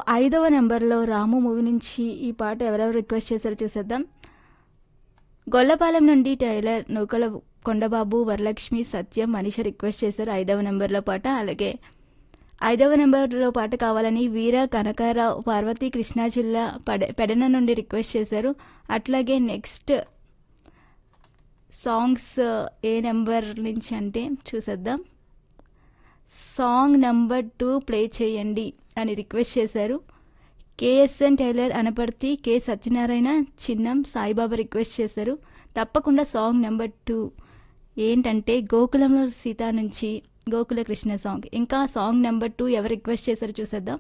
ఐదవ నెంబర్లో రాము మూవీ నుంచి ఈ పాట ఎవరెవరు రిక్వెస్ట్ చేశారో చూసేద్దాం గొల్లపాలెం నుండి టైలర్ నూకల కొండబాబు వరలక్ష్మి సత్యం మనిష రిక్వెస్ట్ చేశారు ఐదవ నెంబర్లో పాట అలాగే ఐదవ నెంబర్లో పాట కావాలని వీర కనకారావు పార్వతీ కృష్ణా జిల్లా పడ పెడన నుండి రిక్వెస్ట్ చేశారు అట్లాగే నెక్స్ట్ సాంగ్స్ ఏ నెంబర్ నుంచి అంటే చూసేద్దాం సాంగ్ నెంబర్ టూ ప్లే చేయండి అని రిక్వెస్ట్ చేశారు KSN tailor Anaparthi K Satyanarayana Chinnam Saibaba request చేశారు తప్పకుండా సాంగ్ నెంబర్ టూ ఏంటంటే గోకులంలో సీత నుంచి గోకుల కృష్ణ సాంగ్ ఇంకా సాంగ్ నెంబర్ టూ ఎవరు రిక్వెస్ట్ చేశారో చూసేద్దాం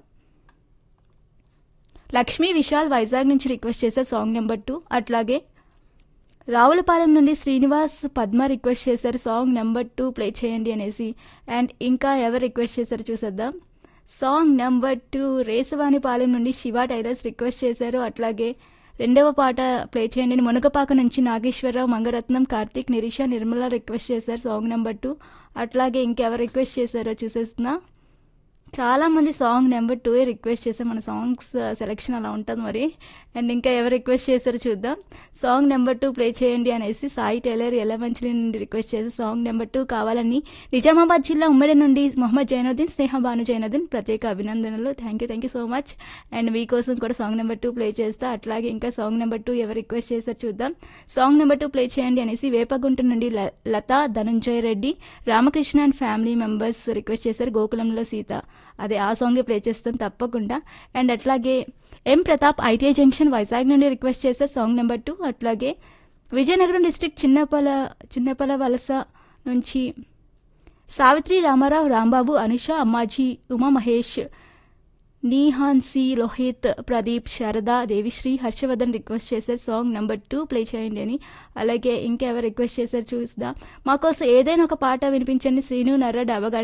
లక్ష్మీ విశాల్ వైజాగ్ నుంచి రిక్వెస్ట్ చేశారు సాంగ్ నెంబర్ టూ అట్లాగే రావులపాలెం నుండి శ్రీనివాస్ పద్మ రిక్వెస్ట్ చేశారు సాంగ్ నెంబర్ టూ ప్లే చేయండి అనేసి అండ్ ఇంకా ఎవరు రిక్వెస్ట్ చేశారు చూసేద్దాం సాంగ్ నెంబర్ టూ రేసవాణిపాలెం నుండి శివ టైలర్స్ రిక్వెస్ట్ చేశారు అట్లాగే రెండవ పాట ప్లే చేయండి అని మునగపాక నుంచి నాగేశ్వరరావు మంగరత్నం కార్తీక్ నిరీష నిర్మల రిక్వెస్ట్ చేశారు సాంగ్ నెంబర్ టూ అట్లాగే ఇంకెవరు రిక్వెస్ట్ చేశారో చూసేస్తున్నా చాలా మంది సాంగ్ నెంబర్ టూ రిక్వెస్ట్ చేశారు మన సాంగ్స్ సెలెక్షన్ అలా ఉంటుంది మరి అండ్ ఇంకా ఎవరు రిక్వెస్ట్ చేశారో చూద్దాం సాంగ్ నెంబర్ టూ ప్లే చేయండి అనేసి సాయి టైలర్ ఎలమంచిలి నుండి రిక్వెస్ట్ చేసి సాంగ్ నెంబర్ టూ కావాలని నిజామాబాద్ జిల్లా ఉమ్మడి నుండి మొహమ్మద్ జైనుద్దీన్ స్నేహ భాను జైనుద్దీన్ ప్రత్యేక అభినందనలు thank you thank you so much and మీకోసం కూడా సాంగ్ నెంబర్ టూ ప్లే చేస్తా అట్లాగే ఇంకా సాంగ్ నెంబర్ టూ ఎవరు రిక్వెస్ట్ చేశారో చూద్దాం సాంగ్ నెంబర్ టూ ప్లే చేయండి అనేసి వేపగుంట నుండి ల- Latha Dhananjaya Reddy Ramakrishna and family members request చేశారు గోకులంలో సీత అదే ఆ సాంగే ప్లే చేస్తాం తప్పకుండా అండ్ అట్లాగే M Pratap ITI junction Vizag నుండి రిక్వెస్ట్ చేసే సాంగ్ నెంబర్ టూ అట్లాగే విజయనగరం డిస్ట్రిక్ట్ చిన్నపల చిన్నపల వలస నుంచి సావిత్రి రామారావు రాంబాబు అనుష అమ్మాజీ ఉమా మహేష్ నీహాన్సీ లోహిత్ ప్రదీప్ శారద దేవిశ్రీ హర్షవర్ధన్ రిక్వెస్ట్ చేశారు సాంగ్ నెంబర్ టూ ప్లే చేయండి అని అలాగే ఇంకెవరు రిక్వెస్ట్ చేశారు చూద్దాం మాకోసం ఏదైనా ఒక పాట వినిపించండి శ్రీను నర్ర డబగ